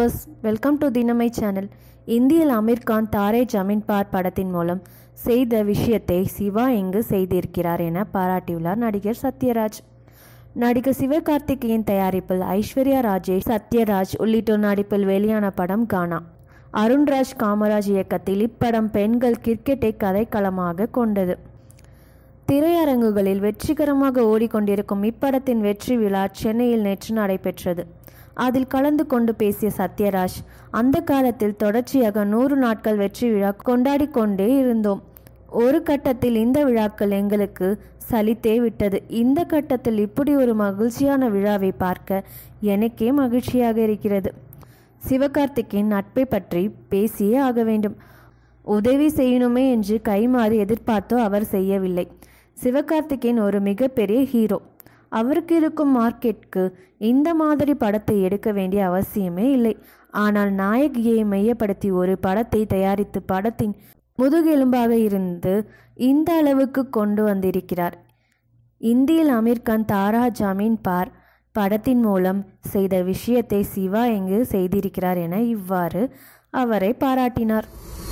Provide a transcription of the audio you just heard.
viewers welcome to தினமை channel இந்தியில் அமீர் கான் தாரே ஜமீன் பார் படத்தின் மூலம் செய்த விஷயத்தை சிவா இங்கு செய்திருக்கிறார் என பாராட்டியுள்ளார் நடிகர் சத்யராஜ் நடிகர் சிவகார்த்திகேயன் தயாரிப்பில் ஐஸ்வர்யா ராஜேஷ் சத்யராஜ் உள்ளிட்டோர் நடிப்பில் வெளியான படம் கானா அருண்ராஜ் காமராஜ் இயக்கத்தில் இப்படம் பெண்கள் கிரிக்கெட்டை கதைக்களமாக கொண்டது திரையரங்குகளில் வெற்றிகரமாக ஓடிக்கொண்டிருக்கும் இப்படத்தின் வெற்றி விழா சென்னையில் நேற்று நடைபெற்றது அதில் கலந்து கொண்டு பேசிய சத்யராஜ் அந்த காலத்தில் தொடர்ச்சியாக நூறு நாட்கள் வெற்றி விழா கொண்டாடி கொண்டே இருந்தோம் ஒரு கட்டத்தில் இந்த விழாக்கள் எங்களுக்கு சலித்தே விட்டது இந்த கட்டத்தில் இப்படி ஒரு மகிழ்ச்சியான விழாவை பார்க்க எனக்கே மகிழ்ச்சியாக இருக்கிறது சிவகார்த்திகேயன் நட்பை பற்றி பேசியே ஆக வேண்டும் உதவி செய்யணுமே என்று கைமாறி எதிர்பார்த்தோ அவர் செய்யவில்லை சிவகார்த்திகேயன் ஒரு மிகப்பெரிய ஹீரோ அவருக்கு இருக்கும் மார்க்கெட்க்கு இந்த மாதிரி படத்தை எடுக்க வேண்டிய அவசியமே இல்லை ஆனால் நாயகியை மையப்படுத்தி ஒரு படத்தை தயாரித்து படத்தின் முதுகெலும்பாக இருந்து இந்த அளவுக்கு கொண்டு வந்திருக்கிறார் இந்தியில் அமீர்கான் தாரா ஜமீன் பார் படத்தின் மூலம் செய்த விஷயத்தை சிவா இங்கு செய்திருக்கிறார் என இவ்வாறு அவரை பாராட்டினார்